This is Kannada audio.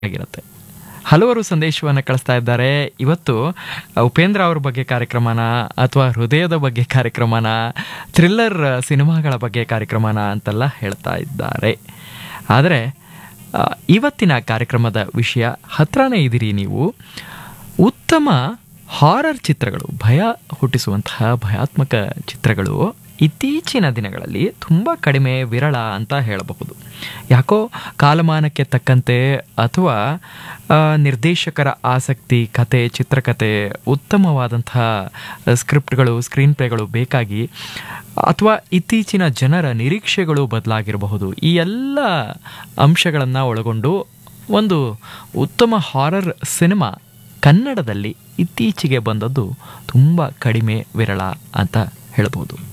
ಆಗಿರುತ್ತೆ ಹಲವರು ಸಂದೇಶವನ್ನು ಕಳಿಸ್ತಾ ಇದ್ದಾರೆ ಇವತ್ತು ಉಪೇಂದ್ರ ಅವ್ರ ಬಗ್ಗೆ ಕಾರ್ಯಕ್ರಮನ ಅಥವಾ ಹೃದಯದ ಬಗ್ಗೆ ಕಾರ್ಯಕ್ರಮನ ಥ್ರಿಲ್ಲರ್ ಸಿನಿಮಾಗಳ ಬಗ್ಗೆ ಕಾರ್ಯಕ್ರಮನ ಅಂತೆಲ್ಲ ಹೇಳ್ತಾ ಇದ್ದಾರೆ ಆದರೆ ಆ, ಇವತ್ತಿನ ಕಾರ್ಯಕ್ರಮದ ವಿಷಯ ಹತ್ರನೇ ಇದ್ದೀರಿ ನೀವು ಉತ್ತಮ ಹಾರರ್ ಚಿತ್ರಗಳು ಭಯ ಹುಟ್ಟಿಸುವಂತಹ ಭಯಾತ್ಮಕ ಚಿತ್ರಗಳು ಇತ್ತೀಚಿನ ದಿನಗಳಲ್ಲಿ ತುಂಬ ಕಡಿಮೆ ವಿರಳ ಅಂತ ಹೇಳಬಹುದು ಯಾಕೋ ಕಾಲಮಾನಕ್ಕೆ ತಕ್ಕಂತೆ ಅಥವಾ ಆ, ನಿರ್ದೇಶಕರ ಆಸಕ್ತಿ ಕತೆ ಚಿತ್ರಕತೆ ಉತ್ತಮವಾದಂತಹ ಸ್ಕ್ರಿಪ್ಟ್ಗಳು ಸ್ಕ್ರೀನ್ ಪ್ಲೇಗಳು ಬೇಕಾಗಿ ಅಥವಾ ಇತ್ತೀಚಿನ ಜನರ ನಿರೀಕ್ಷೆಗಳು ಬದಲಾಗಿರಬಹುದು ಈ ಎಲ್ಲ ಅಂಶಗಳನ್ನು ಒಳಗೊಂಡು ಒಂದು ಉತ್ತಮ ಹಾರರ್ ಸಿನಿಮಾ ಕನ್ನಡದಲ್ಲಿ ಇತ್ತೀಚೆಗೆ ಬಂದದ್ದು ತುಂಬ ಕಡಿಮೆ ವಿರಳ ಅಂತ ಹೇಳ್ಬೋದು